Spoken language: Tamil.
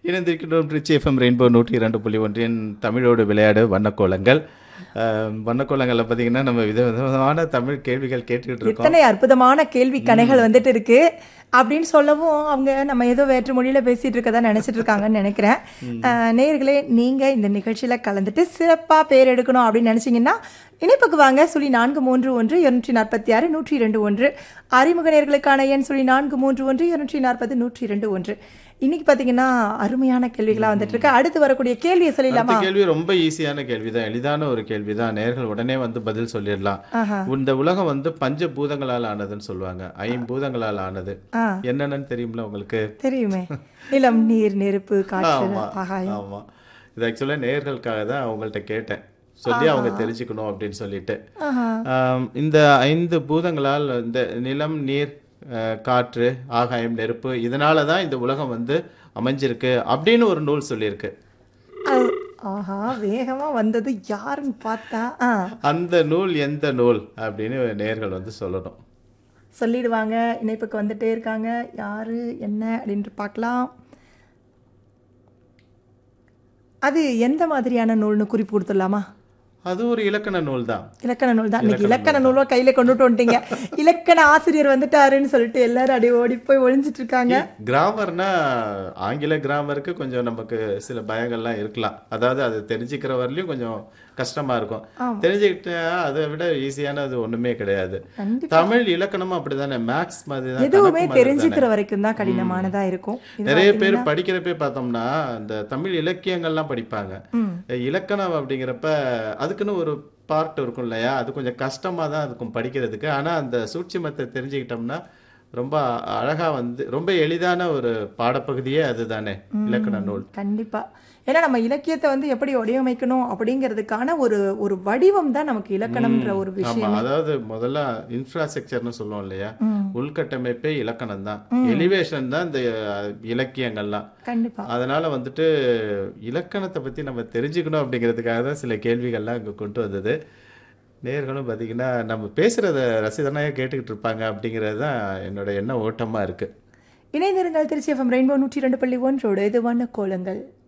இணைந்திருக்கின்றோம் ரிச்சி எஃப்எம் ரெயின்போ நூற்றி இரண்டு புள்ளி ஒன்றின் தமிழோடு விளையாடு வண்ணக்கோலங்கள் அஹ், வண்ணக்கோலங்களில் பார்த்தீங்கன்னா நம்ம விதவிதமான தமிழ் கேள்விகள் கேட்டுக்கிட்டு இருக்கோம் எத்தனை அற்புதமான கேள்வி கணைகள் வந்துட்டு இருக்கு அப்படின்னு சொல்லவும் அவங்க நம்ம ஏதோ வேற்று மொழியில பேசிட்டு இருக்கதா நினைச்சிட்டு இருக்காங்கன்னு நினைக்கிறேன் அஹ், நேயர்களே நீங்க இந்த நிகழ்ச்சியில கலந்துட்டு சிறப்பா பேர் எடுக்கணும் அப்படின்னு நினைச்சீங்கன்னா இணைப்புக்கு வாங்க சுழி நான்கு மூன்று ஒன்று இருநூற்றி நாற்பத்தி ஆறு நூற்றி இரண்டு ஒன்று அறிமுக நேர்களுக்கான எண் சுழி நான்கு மூன்று ஒன்று இருநூற்றி நாற்பது நூற்றி இரண்டு ஒன்று இன்னைக்கு பாத்தீங்கன்னா அருமையான கேள்விகளா வந்துட்டு இருக்கு அடுத்து வரக்கூடிய கேள்வியை சொல்லிடலாமா அடுத்த கேள்வி ரொம்ப ஈஸியான கேள்வி தான் எளிதான ஒரு கேள்வி தான் நேர்கள் உடனே வந்து பதில் சொல்லிடலாம் ஆஹா. இந்த உலகம் வந்து பஞ்ச பூதங்களால் ஆனதுன்னு சொல்லுவாங்க ஐம்பூதங்களால் ஆனது ஆ என்னென்னு தெரியும்ல உங்களுக்கு தெரியுமே நிலம் நீர் நெருப்பு காற்று ஆமா ஆகாயம் ஆமா இது ஆக்சுவலாக நேர்களுக்காக தான் அவங்கள்ட்ட கேட்டேன் சொல்லி அவங்க தெரிஞ்சுக்கணும் அப்படின்னு சொல்லிட்டு ஆஹா ஆம், இந்த ஐந்து பூதங்களால் இந்த நிலம் நீர் அஹ், காற்று ஆகாயம் நெருப்பு இதனால தான் இந்த உலகம் வந்து அமைஞ்சிருக்கு அப்படின்னு ஒரு நூல் சொல்லியிருக்கு அது- ஆஹா வேகமா வந்தது யாருன்னு பார்த்தா ஆ அந்த நூல் எந்த நூல் அப்படின்னு நேர்கள் வந்து சொல்லணும் சொல்லிடுவாங்க இணைப்புக்கு வந்துட்டே இருக்காங்க யாரு என்ன அப்படின்ட்டு பார்க்கலாம் அது எந்த மாதிரியான நூல்னு குறிப்பு கொடுத்துடலாமா அது ஒரு இலக்கண நூல் தான் இலக்கண நூல் தான் இன்னைக்கு இலக்கண நூலா கையில கொண்டுட்டு வந்துட்டீங்க இலக்கண ஆசிரியர் வந்துட்டாருன்னு சொல்லிட்டு எல்லாரும் அப்படியே ஓடி போய் ஒளிஞ்சிட்டு இருக்காங்க கிராமர்னா ஆங்கில கிராமருக்கு கொஞ்சம் நமக்கு சில பயங்கள்லாம் இருக்கலாம் அதாவது அது தெரிஞ்சுக்கிற வரலையும் கொஞ்சம் கஷ்டமா இருக்கும் தெரிஞ்சுக்கிட்டா அதை விட ஈஸியானது ஒண்ணுமே கிடையாது கண்டிப்பா. தமிழ் இலக்கணமும் அப்படிதானே மேக்ஸ் மாதிரி தான் எதுவுமே கணக்கு மாதிரி தெரிஞ்சுக்கிற வரைக்கும் தான் கடினமானதா இருக்கும் இது நிறைய பேர் படிக்கிறப்பே பார்த்தோம்னா இந்த தமிழ் இலக்கியங்கள்லாம் படிப்பாங்க இலக்கணம் அப்படிங்கிறப்ப அதுக்குன்னு ஒரு பார்ட் இருக்கும் இல்லையா அது கொஞ்சம் கஷ்டமா தான் இருக்கும் படிக்கிறதுக்கு ஆனா அந்த சூட்சுமத்தை தெரிஞ்சுக்கிட்டோம்னா ரொம்ப அழகா வந்து ரொம்ப எளிதான ஒரு பாடப்பகுதியே அதுதானே இலக்கண நூல் கண்டிப்பா ஏன்னா நம்ம இலக்கியத்தை வந்து எப்படி வடிவமைக்கணும் அப்படிங்கிறதுக்கான ஒரு ஒரு வடிவம் தான் நமக்கு இலக்கணம்ன்ற ஒரு ஆமா விஷயம் அதாவது முதல்ல இன்ஃப்ராஸ்ட்ரக்சர்னு சொல்லுவோம் இல்லையா உள்கட்டமைப்பே இலக்கணம் தான் எலிவேஷன் தான் இந்த அஹ், இலக்கியங்கள்லாம் கண்டிப்பா அதனால வந்துட்டு இலக்கணத்தை பத்தி நம்ம தெரிஞ்சுக்கணும் அப்படிங்கிறதுக்காக தான் சில கேள்விகள்லாம் இங்க கொண்டு வந்தது நேர்களும் பார்த்தீங்கன்னா நம்ம பேசுறத ரசிதனாக கேட்டுக்கிட்டு இருப்பாங்க அப்படிங்கிறது தான் என்னோட எண்ண ஓட்டமா இருக்கு இணைந்திருங்கள் திருச்சி எஃப்எம் ரெயின்போ நூற்றி ரெண்டு புள்ளி ஒன்றோடு இது வண்ண கோலங்கள்